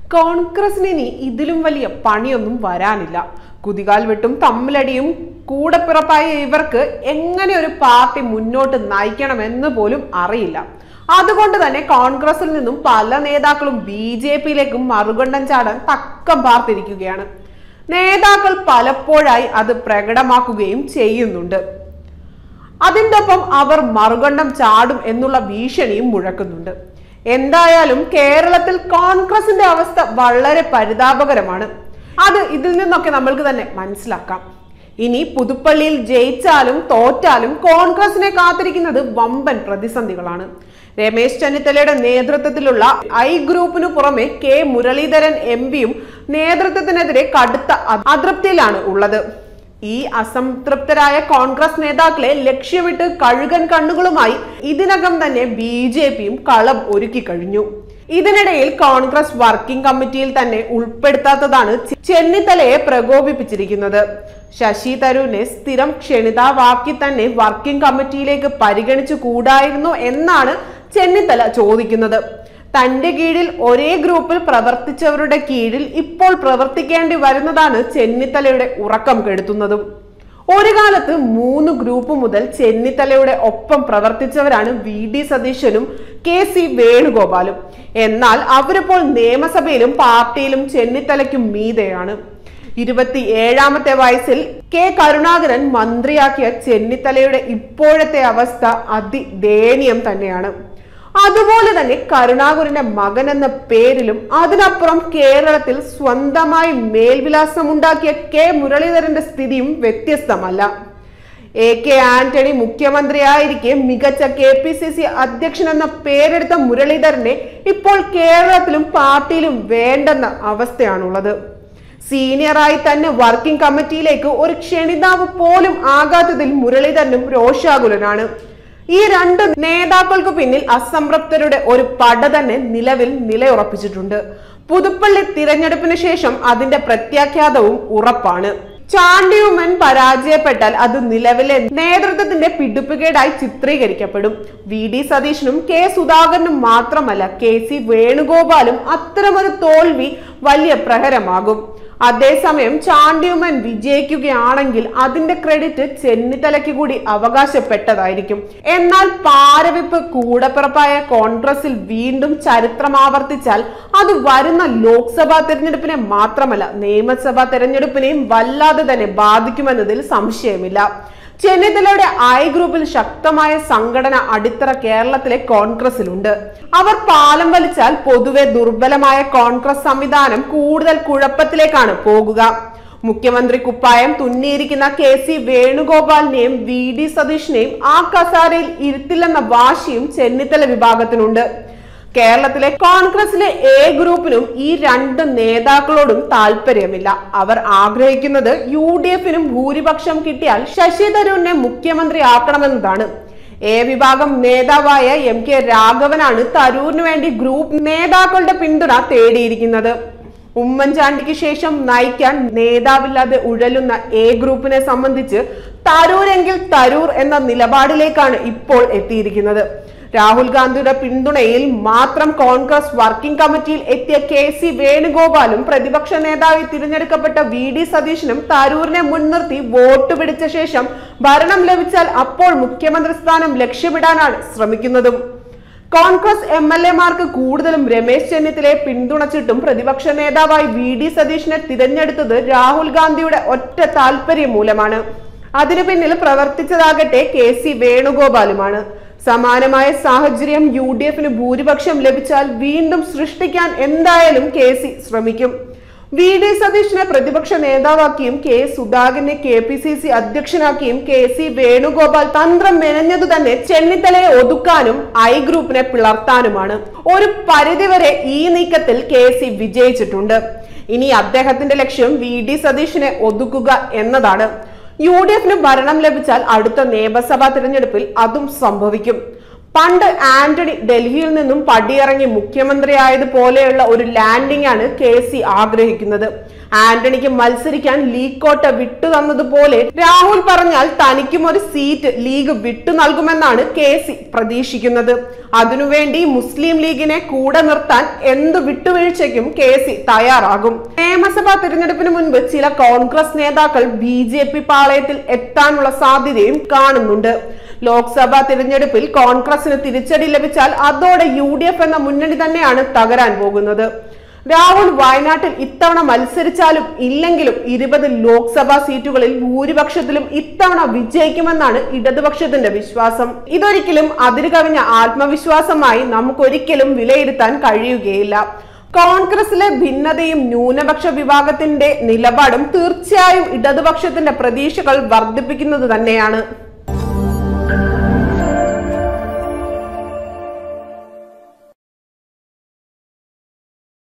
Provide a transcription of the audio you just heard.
കോൺഗ്രസിന് ഇനി ഇതിലും വലിയ പണിയൊന്നും വരാനില്ല കുതികാൽ വെട്ടും തമ്മിലടിയും കൂടപ്പിറപ്പായ ഇവർക്ക് എങ്ങനെ ഒരു പാർട്ടി മുന്നോട്ട് നയിക്കണമെന്ന് പോലും അറിയില്ല അതുകൊണ്ട് തന്നെ കോൺഗ്രസിൽ നിന്നും പല നേതാക്കളും ബി ജെ പിയിലേക്കും മറുകണ്ഠം ചാടാൻ തക്കം പാർത്തിരിക്കുകയാണ് നേതാക്കൾ പലപ്പോഴായി അത് പ്രകടമാക്കുകയും ചെയ്യുന്നുണ്ട് അതിൻ്റെ ഒപ്പം അവർ മറുകണ്ഠം ചാടും എന്നുള്ള ഭീഷണിയും മുഴക്കുന്നുണ്ട് എന്തായാലും കേരളത്തിൽ കോൺഗ്രസിന്റെ അവസ്ഥ വളരെ പരിതാപകരമാണ് അത് ഇതിൽ നിന്നൊക്കെ നമ്മൾക്ക് തന്നെ മനസ്സിലാക്കാം ഇനി പുതുപ്പള്ളിയിൽ ജയിച്ചാലും തോറ്റാലും കോൺഗ്രസിനെ കാത്തിരിക്കുന്നത് വമ്പൻ പ്രതിസന്ധികളാണ് രമേശ് ചെന്നിത്തലയുടെ നേതൃത്വത്തിലുള്ള ഐ ഗ്രൂപ്പിനു പുറമെ കെ മുരളീധരൻ എം പിയും നേതൃത്വത്തിനെതിരെ കടുത്ത അതൃപ്തിയിലാണ് ഉള്ളത് ഈ അസംതൃപ്തരായ കോൺഗ്രസ് നേതാക്കളെ ലക്ഷ്യമിട്ട് കഴുകൻ കണ്ണുകളുമായി ഇതിനകം തന്നെ ബി ജെ പിയും കളം ഒരുക്കി കഴിഞ്ഞു ഇതിനിടയിൽ കോൺഗ്രസ് വർക്കിംഗ് കമ്മിറ്റിയിൽ തന്നെ ഉൾപ്പെടുത്താത്തതാണ് ചെന്നിത്തലയെ പ്രകോപിപ്പിച്ചിരിക്കുന്നത് ശശി തരൂരിനെ സ്ഥിരം ക്ഷണിതാവാക്കി തന്നെ വർക്കിംഗ് കമ്മിറ്റിയിലേക്ക് പരിഗണിച്ചു കൂടായിരുന്നു എന്നാണ് ചെന്നിത്തല ചോദിക്കുന്നത് തന്റെ കീഴിൽ ഒരേ ഗ്രൂപ്പിൽ പ്രവർത്തിച്ചവരുടെ കീഴിൽ ഇപ്പോൾ പ്രവർത്തിക്കേണ്ടി വരുന്നതാണ് ചെന്നിത്തലയുടെ ഉറക്കം കെടുത്തുന്നതും ഒരു കാലത്ത് മൂന്ന് ഗ്രൂപ്പ് മുതൽ ചെന്നിത്തലയുടെ ഒപ്പം പ്രവർത്തിച്ചവരാണ് വി ഡി സതീശനും കെ സി വേണുഗോപാലും എന്നാൽ അവരിപ്പോൾ നിയമസഭയിലും പാർട്ടിയിലും ചെന്നിത്തലയ്ക്കും മീതെയാണ് ഇരുപത്തി ഏഴാമത്തെ വയസ്സിൽ കെ കരുണാകരൻ മന്ത്രിയാക്കിയ ചെന്നിത്തലയുടെ ഇപ്പോഴത്തെ അവസ്ഥ അതിദയനീയം തന്നെയാണ് അതുപോലെ തന്നെ കരുണാകരന്റെ മകൻ എന്ന പേരിലും അതിനപ്പുറം കേരളത്തിൽ സ്വന്തമായി മേൽവിലാസമുണ്ടാക്കിയ കെ മുരളീധരന്റെ സ്ഥിതിയും വ്യത്യസ്തമല്ല എ കെ ആന്റണി മുഖ്യമന്ത്രിയായിരിക്കെ മികച്ച കെ പി സി സി അധ്യക്ഷൻ എന്ന പേരെടുത്ത മുരളീധരനെ ഇപ്പോൾ കേരളത്തിലും പാർട്ടിയിലും വേണ്ടെന്ന അവസ്ഥയാണുള്ളത് സീനിയറായി തന്നെ വർക്കിംഗ് കമ്മിറ്റിയിലേക്ക് ഒരു ക്ഷണിതാവ് പോലും ആകാത്തതിൽ മുരളീധരനും രോഷാകുലനാണ് ഈ രണ്ട് നേതാക്കൾക്ക് പിന്നിൽ അസംതൃപ്തരുടെ ഒരു പട തന്നെ നിലവിൽ നിലയുറപ്പിച്ചിട്ടുണ്ട് പുതുപ്പള്ളി തിരഞ്ഞെടുപ്പിന് ശേഷം അതിന്റെ പ്രത്യാഖ്യാതവും ഉറപ്പാണ് ചാണ്ടിയുമൻ പരാജയപ്പെട്ടാൽ അത് നിലവിലെ നേതൃത്വത്തിന്റെ പിടിപ്പുകേടായി ചിത്രീകരിക്കപ്പെടും വി ഡി സതീശനും കെ സുധാകരനും മാത്രമല്ല കെ സി വേണുഗോപാലും അത്തരമൊരു തോൽവി വലിയ പ്രഹരമാകും അതേസമയം ചാണ്ടിയുമൻ വിജയിക്കുകയാണെങ്കിൽ അതിന്റെ ക്രെഡിറ്റ് ചെന്നിത്തലയ്ക്ക് കൂടി അവകാശപ്പെട്ടതായിരിക്കും എന്നാൽ പാരവിപ്പ് കൂടപ്പിറപ്പായ കോൺഗ്രസിൽ വീണ്ടും ചരിത്രം ആവർത്തിച്ചാൽ അത് വരുന്ന ലോക്സഭാ തെരഞ്ഞെടുപ്പിനെ മാത്രമല്ല നിയമസഭാ തെരഞ്ഞെടുപ്പിനെയും വല്ലാതെ തന്നെ ബാധിക്കുമെന്നതിൽ സംശയമില്ല ചെന്നിത്തലയുടെ ഐ ഗ്രൂപ്പിൽ ശക്തമായ സംഘടന അടിത്തറ കേരളത്തിലെ കോൺഗ്രസിലുണ്ട് അവർ പാലം വലിച്ചാൽ പൊതുവെ ദുർബലമായ കോൺഗ്രസ് സംവിധാനം കൂടുതൽ കുഴപ്പത്തിലേക്കാണ് പോകുക മുഖ്യമന്ത്രി കുപ്പായം തുന്നിയിരിക്കുന്ന കെ സി വേണുഗോപാലിനെയും വി ഡി സതീഷിനെയും ആ കസാരയിൽ ഇരുത്തില്ലെന്ന വാശിയും ചെന്നിത്തല വിഭാഗത്തിനുണ്ട് കേരളത്തിലെ കോൺഗ്രസിലെ എ ഗ്രൂപ്പിനും ഈ രണ്ട് നേതാക്കളോടും താല്പര്യമില്ല അവർ ആഗ്രഹിക്കുന്നത് യു ഡി എഫിനും ഭൂരിപക്ഷം കിട്ടിയാൽ ശശി തരൂരിനെ മുഖ്യമന്ത്രിയാക്കണമെന്നതാണ് എ വിഭാഗം നേതാവായ എം കെ രാഘവനാണ് തരൂരിന് വേണ്ടി ഗ്രൂപ്പ് നേതാക്കളുടെ പിന്തുണ തേടിയിരിക്കുന്നത് ഉമ്മൻചാണ്ടിക്ക് ശേഷം നയിക്കാൻ നേതാവില്ലാതെ ഉഴലുന്ന എ ഗ്രൂപ്പിനെ സംബന്ധിച്ച് തരൂരെങ്കിൽ തരൂർ എന്ന നിലപാടിലേക്കാണ് ഇപ്പോൾ എത്തിയിരിക്കുന്നത് രാഹുൽ ഗാന്ധിയുടെ പിന്തുണയിൽ മാത്രം കോൺഗ്രസ് വർക്കിംഗ് കമ്മിറ്റിയിൽ എത്തിയ കെ സി വേണുഗോപാലും പ്രതിപക്ഷ നേതാവായി തിരഞ്ഞെടുക്കപ്പെട്ട വി ഡി സതീശനും തരൂരിനെ മുൻനിർത്തി വോട്ട് പിടിച്ച ശേഷം ഭരണം ലഭിച്ചാൽ അപ്പോൾ മുഖ്യമന്ത്രി സ്ഥാനം ലക്ഷ്യമിടാനാണ് ശ്രമിക്കുന്നതും കോൺഗ്രസ് എം എൽ എമാർക്ക് കൂടുതലും രമേശ് ചെന്നിത്തലയെ പിന്തുണച്ചിട്ടും പ്രതിപക്ഷ നേതാവായി വി ഡി സതീഷിനെ തിരഞ്ഞെടുത്തത് രാഹുൽ ഗാന്ധിയുടെ ഒറ്റ താല്പര്യം മൂലമാണ് അതിനു പിന്നിൽ പ്രവർത്തിച്ചതാകട്ടെ കെ സി വേണുഗോപാലുമാണ് സമാനമായ സാഹചര്യം യു ഡി എഫിന് ഭൂരിപക്ഷം ലഭിച്ചാൽ വീണ്ടും സൃഷ്ടിക്കാൻ എന്തായാലും കെ സി ശ്രമിക്കും വി ഡി സതീഷിനെ പ്രതിപക്ഷ നേതാവാക്കിയും കെ സുധാകരനെ കെ പി സി സി അധ്യക്ഷനാക്കിയും കെ സി വേണുഗോപാൽ തന്ത്രം മെനഞ്ഞതു തന്നെ ചെന്നിത്തലയെ ഒതുക്കാനും ഐ ഗ്രൂപ്പിനെ പിളർത്താനുമാണ് ഒരു പരിധിവരെ ഈ നീക്കത്തിൽ കെ സി വിജയിച്ചിട്ടുണ്ട് ഇനി അദ്ദേഹത്തിന്റെ ലക്ഷ്യം വി ഡി സതീഷിനെ ഒതുക്കുക എന്നതാണ് യു ഡി എഫിന് ഭരണം ലഭിച്ചാൽ അടുത്ത നിയമസഭാ തിരഞ്ഞെടുപ്പിൽ അതും സംഭവിക്കും പണ്ട് ആന്റണി ഡൽഹിയിൽ നിന്നും പടിയിറങ്ങി മുഖ്യമന്ത്രിയായതുപോലെയുള്ള ഒരു ലാൻഡിംഗ് ആണ് കെ സി ആഗ്രഹിക്കുന്നത് ആന്റണിക്ക് മത്സരിക്കാൻ ലീഗ് കോട്ട വിട്ടു തന്നതുപോലെ രാഹുൽ പറഞ്ഞാൽ തനിക്കും ഒരു സീറ്റ് ലീഗ് വിട്ടു നൽകുമെന്നാണ് കെ സി പ്രതീക്ഷിക്കുന്നത് അതിനുവേണ്ടി മുസ്ലിം ലീഗിനെ കൂടെ നിർത്താൻ എന്ത് വിട്ടുവീഴ്ചയ്ക്കും കെ സി തയ്യാറാകും നിയമസഭാ തിരഞ്ഞെടുപ്പിന് മുൻപ് ചില കോൺഗ്രസ് നേതാക്കൾ ബി ജെ പി പാളയത്തിൽ എത്താനുള്ള സാധ്യതയും കാണുന്നുണ്ട് ലോക്സഭാ തിരഞ്ഞെടുപ്പിൽ കോൺഗ്രസിന് തിരിച്ചടി ലഭിച്ചാൽ അതോടെ യു ഡി എഫ് എന്ന മുന്നണി തന്നെയാണ് തകരാൻ പോകുന്നത് രാഹുൽ വയനാട്ടിൽ ഇത്തവണ മത്സരിച്ചാലും ഇല്ലെങ്കിലും ഇരുപത് ലോക്സഭാ സീറ്റുകളിൽ ഭൂരിപക്ഷത്തിലും ഇത്തവണ വിജയിക്കുമെന്നാണ് ഇടതുപക്ഷത്തിന്റെ വിശ്വാസം ഇതൊരിക്കലും അതിരുകവിഞ്ഞ ആത്മവിശ്വാസമായി നമുക്കൊരിക്കലും വിലയിരുത്താൻ കഴിയുകയില്ല കോൺഗ്രസിലെ ഭിന്നതയും ന്യൂനപക്ഷ വിഭാഗത്തിന്റെ നിലപാടും തീർച്ചയായും ഇടതുപക്ഷത്തിന്റെ പ്രതീക്ഷകൾ വർദ്ധിപ്പിക്കുന്നത് തന്നെയാണ്